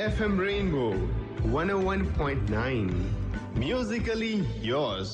FM Rainbow 101.9. Musically yours.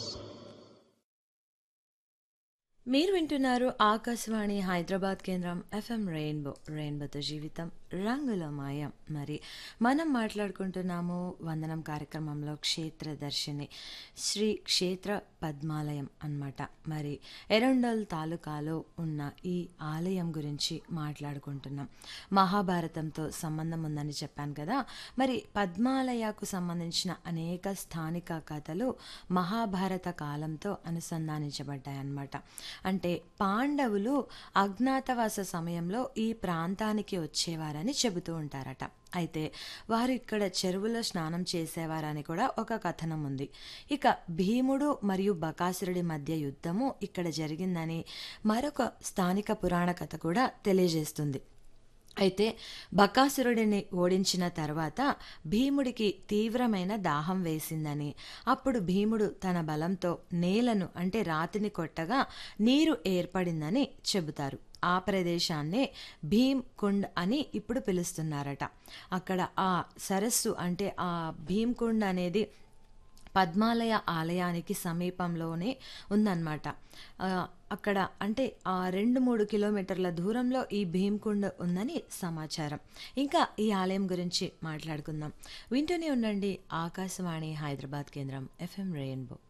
మీరు వింటున్నారు ఆకాశవాణి హైదరాబాద్ కేంద్రం ఎఫ్ఎం రెయిన్బో రెయిన్బోతో జీవితం రంగుల మాయం మరి మనం మాట్లాడుకుంటున్నాము వందనం కార్యక్రమంలో క్షేత్ర దర్శిని శ్రీ క్షేత్ర పద్మాలయం అన్నమాట మరి ఎరండల్ తాలూకాలో ఉన్న ఈ ఆలయం గురించి మాట్లాడుకుంటున్నాం మహాభారతంతో సంబంధం ఉందని చెప్పాను కదా మరి పద్మాలయకు సంబంధించిన అనేక స్థానిక కథలు మహాభారత కాలంతో అనుసంధానించబడ్డాయన్నమాట అంటే పాండవులు అజ్ఞాతవాస సమయంలో ఈ ప్రాంతానికి వచ్చేవారని చెబుతూ ఉంటారట అయితే వారు ఇక్కడ చెరువులో స్నానం చేసేవారని కూడా ఒక కథనం ఉంది ఇక భీముడు మరియు బకాసురుడి మధ్య యుద్ధము ఇక్కడ జరిగిందని మరొక స్థానిక పురాణ కథ కూడా తెలియజేస్తుంది అయితే బకాసురుడిని ఓడించిన తర్వాత భీముడికి తీవ్రమైన దాహం వేసిందని అప్పుడు భీముడు తన బలంతో నేలను అంటే రాతిని కొట్టగా నీరు ఏర్పడిందని చెబుతారు ఆ ప్రదేశాన్నే భీమ్ కుండ్ అని ఇప్పుడు పిలుస్తున్నారట అక్కడ ఆ సరస్సు అంటే ఆ భీమ్ కుండ్ అనేది పద్మాలయ ఆలయానికి సమీపంలోనే ఉందన్నమాట ఆ, అక్కడ అంటే ఆ రెండు మూడు కిలోమీటర్ల దూరంలో ఈ భీమ్కుండ్ ఉందని సమాచారం ఇంకా ఈ ఆలయం గురించి మాట్లాడుకుందాం వింటూనే ఉండండి ఆకాశవాణి హైదరాబాద్ కేంద్రం ఎఫ్ఎం రెయిన్బో